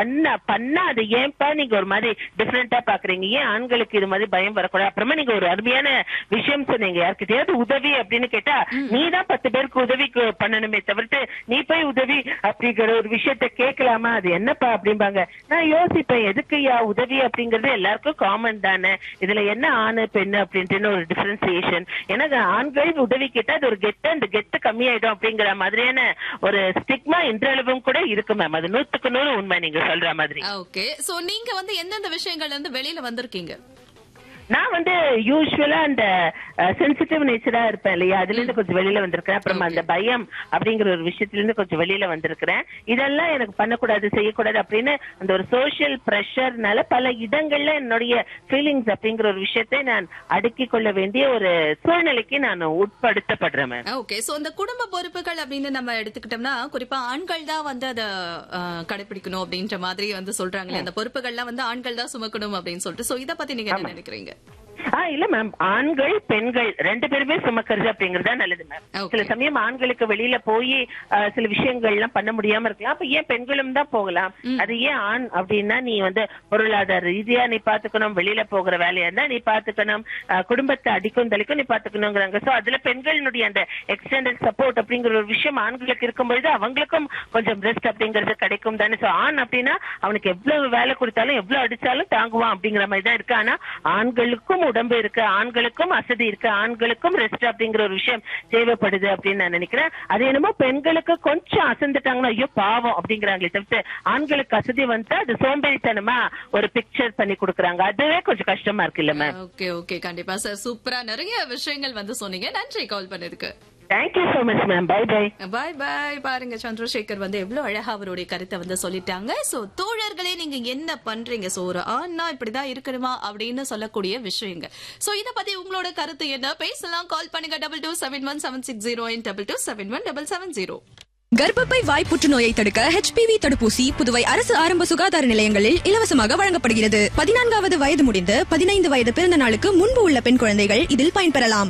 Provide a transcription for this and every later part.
பண்ண பண்ணா அது ஏன்பா நீங்க ஒரு மாதிரி டிஃபரெண்டா பாக்குறீங்க ஏன் ஆண்களுக்கு இது மாதிரி பயம் வரக்கூடாது அப்புறமா நீங்க ஒரு அருமையான விஷயம் சொன்னீங்க யார்கிட்டயாவது உதவி அப்படின்னு கேட்டா நீ தான் பத்து பேருக்கு உதவி கு- பண்ணணுமே தவிர்த்து நீ போய் உதவி அப்படிங்கிற ஒரு விஷயத்த கேட்கலாமா அது என்னப்பா அப்படிம்பாங்க நான் யோசிப்பேன் எதுக்குயா உதவி அப்படிங்கறது எல்லாருக்கும் காமன் தானே இதுல என்ன ஆணு பெண்ணு அப்படின்ட்டு ஒரு டிஃபரன்சியேஷன் எனக்கு ஆண்கள் உதவி கேட்டா அது ஒரு கெத்து அந்த கெத்து கம்மியாயிடும் அப்படிங்கிற மாதிரியான ஒரு ஸ்டிக்மா இன்றளவும் கூட இருக்கு மேம் அது நூத்துக்கு நூறு உண்மை நீங்க சொல்ற மாதிரி ஓகே சோ நீங்க வந்து எந்தெந்த விஷயங்கள்ல இருந்து வெளியில வந்திருக்கீங்க நான் வந்து யூஸ்வலா அந்த சென்சிட்டிவ் நேச்சரா இருப்பேன் இல்லையா அதுல இருந்து கொஞ்சம் வெளியில வந்திருக்கேன் அப்புறமா அந்த பயம் அப்படிங்கிற ஒரு விஷயத்துல இருந்து கொஞ்சம் வெளியில வந்திருக்கிறேன் இதெல்லாம் எனக்கு பண்ணக்கூடாது செய்யக்கூடாது அப்படின்னு அந்த ஒரு சோஷியல் பிரஷர்னால பல இடங்கள்ல என்னுடைய ஃபீலிங்ஸ் அப்படிங்கிற ஒரு விஷயத்தை நான் அடுக்கிக் கொள்ள வேண்டிய ஒரு சூழ்நிலைக்கு நான் உட்படுத்தப்படுறேன் மேம் ஓகே சோ இந்த குடும்ப பொறுப்புகள் அப்படின்னு நம்ம எடுத்துக்கிட்டோம்னா குறிப்பா ஆண்கள் தான் வந்து அதை கடைபிடிக்கணும் அப்படின்ற மாதிரி வந்து சொல்றாங்களே அந்த பொறுப்புகள்லாம் வந்து ஆண்கள் தான் சுமக்கணும் அப்படின்னு சொல்லிட்டு சோ இத பத்தி நீங்க என்ன நினைக்கிறீங்க ஆ இல்ல மேம் ஆண்கள் பெண்கள் ரெண்டு பேருமே சுமக்கிறது அப்படிங்கறது தான் நல்லது மேம் Okay. சில சமயம் ஆண்களுக்கு வெளியில போய் அஹ், சில விஷயங்கள் எல்லாம் பண்ண முடியாம இருக்கலாம் அப்ப ஏன் பெண்களும் தான் போகலாம் அது ஏன் ஆண் அப்படின்னா நீ வந்து பொருளாதார ரீதியா நீ பாத்துக்கணும் வெளியில போகிற வேலையா இருந்தா நீ பாத்துக்கணும் அஹ், குடும்பத்தை அடிக்கும் தலைக்கும் நீ பாத்துக்கணுங்கிறாங்க சோ அதுல பெண்களுடைய அந்த எக்ஸ்டெண்டட் சப்போர்ட் அப்படிங்கிற ஒரு விஷயம் ஆண்களுக்கு இருக்கும்பொழுது அவங்களுக்கும் கொஞ்சம் ரெஸ்ட் அப்படிங்கிறது கிடைக்கும் தானே சோ ஆண் அப்படின்னா அவனுக்கு எவ்வளவு வேலை கொடுத்தாலும் எவ்வளவு அடிச்சாலும் தாங்குவான் அப்படிங்கிற மாதிரி தான் இருக்கு ஆனா ஆண்களுக்கும் உடம்பு இருக்கு ஆண்களுக்கும் அசதி இருக்கு ஆண்களுக்கும் ரெஸ்ட் அப்படிங்கிற ஒரு விஷயம் தேவைப்படுது அப்படின்னு நான் நினைக்கிறேன் அது என்னமோ பெண்களுக்கு கொஞ்சம் அசந்துட்டாங்கன்னா ஐயோ பாவம் அப்படிங்கிறாங்களே தவிர்த்து ஆண்களுக்கு அசதி வந்தா அது சோம்பேறித்தனமா ஒரு பிக்சர் பண்ணி கொடுக்குறாங்க அதுவே கொஞ்சம் கஷ்டமா இருக்கு இல்ல மேம் ஓகே ஓகே கண்டிப்பா சார் சூப்பரா நிறைய விஷயங்கள் வந்து சொன்னீங்க நன்றி கால் பண்ணதுக்கு thank you so much ma'am bye bye bye bye பாருங்க சந்திரசேகர் வந்து எவ்வளவு அழகா அவருடைய கருத்தை வந்து சொல்லிட்டாங்க சோ தோழர்களே நீங்க என்ன பண்றீங்க சோ ஒரு ஆண்னா இப்படிதான் இருக்கணுமா அப்படின்னு சொல்லக்கூடிய விஷயங்க சோ இத பத்தி உங்களோட கருத்து என்ன பேசலாம் கால் பண்ணுங்க double two seven one seven six zero double two seven one double seven zero கர்ப்பப்பை வாய் புற்றுநோயை தடுக்க ஹெச்பிவி தடுப்பூசி புதுவை அரசு ஆரம்ப சுகாதார நிலையங்களில் இலவசமாக வழங்கப்படுகிறது பதினான்காவது வயது முடிந்து பதினைந்து வயது பிறந்த நாளுக்கு முன்பு உள்ள பெண் குழந்தைகள் இதில் பயன்பெறலாம்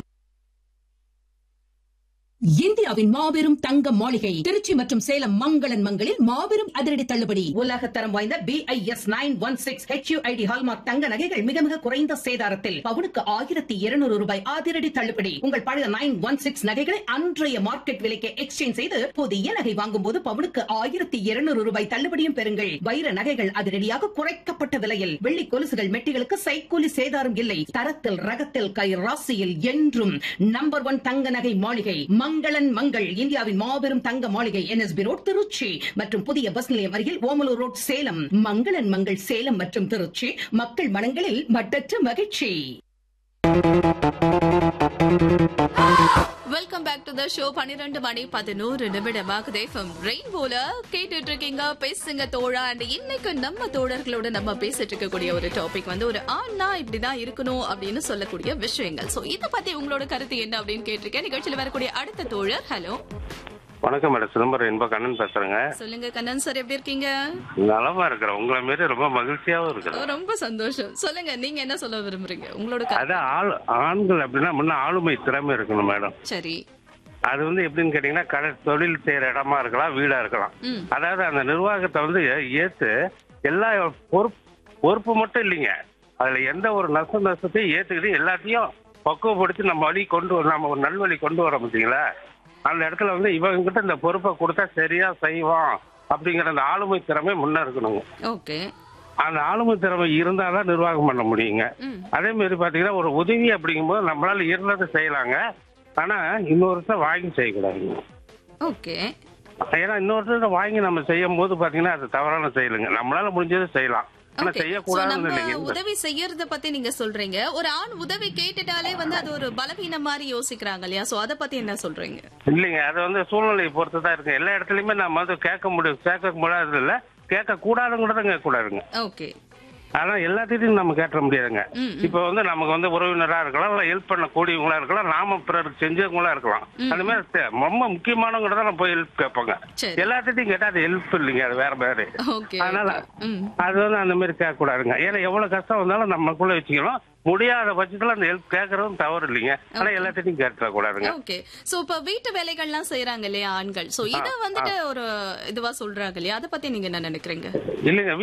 இந்தியாவின் மாபெரும் தங்க மாளிகை திருச்சி மற்றும் சேலம் மங்களன் மங்களில் மாபெரும் அதிரடி தள்ளுபடி உலக தரம் வாய்ந்த B I S nine one six HUID hallmark தங்க நகைகள் மிக மிக குறைந்த சேதாரத்தில் பவுனுக்கு ஆயிரத்தி இருநூறு ரூபாய் அதிரடி தள்ளுபடி உங்கள் பழைய நைன் ஒன் சிக்ஸ் நகைகளை அன்றைய மார்க்கெட் விலைக்கு எக்ஸ்சேஞ்ச் செய்து புதிய நகை வாங்கும் போது பவுனுக்கு ஆயிரத்தி இருநூறு ரூபாய் தள்ளுபடியும் பெறுங்கள் வைர நகைகள் அதிரடியாக குறைக்கப்பட்ட விலையில் வெள்ளி கொலுசுகள் மெட்டிகளுக்கு சைக்கூலி சேதாரம் இல்லை தரத்தில் ரகத்தில் கை ராசியில் என்றும் நம்பர் ஒன் தங்க நகை மாளிகை மங்களன் மங்கள் இந்தியாவின் மாபெரும் தங்க மாளிகை என்எஸ்பி ரோட் திருச்சி மற்றும் புதிய பஸ் நிலையம் அருகில் ஓமலூர் ரோட் சேலம் மங்களன் மங்கள் சேலம் மற்றும் திருச்சி மக்கள் மனங்களில் மட்டற்ற மகிழ்ச்சி welcome back to the show பன்னிரண்டு மணி பதினோரு நிமிடமாக தேஃபம் ரெயின்போல கேட்டுட்டு இருக்கீங்க பேசுங்க தோழா அண்ட் இன்னைக்கு நம்ம தோழர்களோட நம்ம பேசிட்டு இருக்கக்கூடிய ஒரு டாபிக் வந்து ஒரு ஆண்னா இப்படிதான் இருக்கணும் அப்படின்னு சொல்லக்கூடிய விஷயங்கள் சோ இத பத்தி உங்களோட கருத்து என்ன அப்படின்னு கேட்டிருக்கேன் நிகழ்ச்சியில் வரக்கூடிய அடுத்த தோழர் ஹலோ வணக்கம் மேடம் சிதம்பரம் இன்ப கண்ணன் பேசுறேங்க சொல்லுங்க கண்ணன் சார் எப்படி இருக்கீங்க நலமா இருக்கிறேன் உங்களை மாரி ரொம்ப மகிழ்ச்சியாவும் ஓ, இருக்கிறேன் ரொம்ப சந்தோஷம் சொல்லுங்க நீங்க என்ன சொல்ல விரும்புறீங்க உங்களோட கருத்து அதான் ஆள் ஆண்கள் அப்படின்னா முன்ன ஆளுமை திறமை இருக்கணும் மேடம் சரி அது வந்து எப்படின்னு கேட்டீங்கன்னா கடை தொழில் செய்யற இடமா இருக்கலாம் வீடா இருக்கலாம் ம். அதாவது அந்த நிர்வாகத்தை வந்து ஏ- ஏத்து எல்லா பொறுப்பு பொறுப்பு மட்டும் இல்லைங்க அதுல எந்த ஒரு நஷ்ட நஷ்டத்தையும் ஏத்துக்கிட்டு எல்லாத்தையும் பக்குவப்படுத்தி நம்ம வழி கொண்டு வர- நம்ம ஒரு நல்வழி கொண்டு வர பார்த்தீங்களா அந்த இடத்துல வந்து இவங்க கிட்ட இந்த பொறுப்பை கொடுத்தா சரியா செய்வான் அப்படிங்கிற அந்த ஆளுமை திறமை முன்ன இருக்கணுங்க ஓகே அந்த ஆளுமை திறமை இருந்தாதான் நிர்வாகம் பண்ண முடியுங்க ம். அதே மாதிரி பாத்தீங்கன்னா ஒரு உதவி அப்படிங்கும்போது நம்மளால இருந்ததை செய்யலாங்க ஆனா இன்னொருத்த வாங்கி செய்யக்கூடாதுங்க ஓகே ஏன்னா இன்னொருத்தர் வாங்கி நம்ம செய்யும் போது பாத்தீங்கன்னா அது தவறான செயலுங்க நம்மளால முடிஞ்சதை செய்யலாம் ஆனா Okay. So, செய்யக்கூடாதுன்னு நம்ம இல்லைங்க உதவி செய்யறத பத்தி நீங்க சொல்றீங்க ஒரு ஆண் உதவி கேட்டுட்டாலே வந்து அது ஒரு பலவீனம் மாதிரி யோசிக்கிறாங்க இல்லையா சோ அத பத்தி என்ன சொல்றீங்க இல்லைங்க அது வந்து சூழ்நிலையை பொறுத்து தான் இருக்கு எல்லா இடத்துலயுமே நம்ம வந்து கேட்க முடியும் கேட்க முடியாது இல்ல கேட்க கூடாதுங்கிறத கேட்க கூடாதுங்க ஓகே ஆனா எல்லாத்தையும் நம்ம கேட்ட முடியாதுங்க ம், இப்ப வந்து நமக்கு வந்து உறவினரா இருக்கலாம் இல்ல ஹெல்ப் பண்ணக்கூடியவங்களா இருக்கலாம் நாம பிறருக்கு செஞ்சவங்களா இருக்கலாம் அந்த மாதிரி தே- ரொம்ப முக்கியமானவங்க தான் நம்ம போய் ஹெல்ப் கேட்போங்க சரி. எல்லாத்தையும் கேட்டா அது ஹெல்ப் இல்லைங்க அது வேற வேற ஓகே அதனால ம் அது வந்து அந்த மாதிரி கேட்க கூடாதுங்க ஏன்னா எவ்வளவு கஷ்டம் வந்தாலும் நம்மக்குள்ள வச்சுக்கணும் முடியாத பட்சத்துல அந்த ஹெல்ப் கேட்கறதும் தவறு இல்லைங்க ஆனா எல்லாத்தையும் கேட்டுற கூடாதுங்க ஓகே சோ இப்ப வீட்டு வேலைகள்லாம் செய்யறாங்க இல்லையா ஆண்கள் சோ இத வந்துட்டு ஒரு இதுவா சொல்றாங்க இல்லையா அத பத்தி நீங்க என்ன நினைக்கிறீங்க இல்லைங்க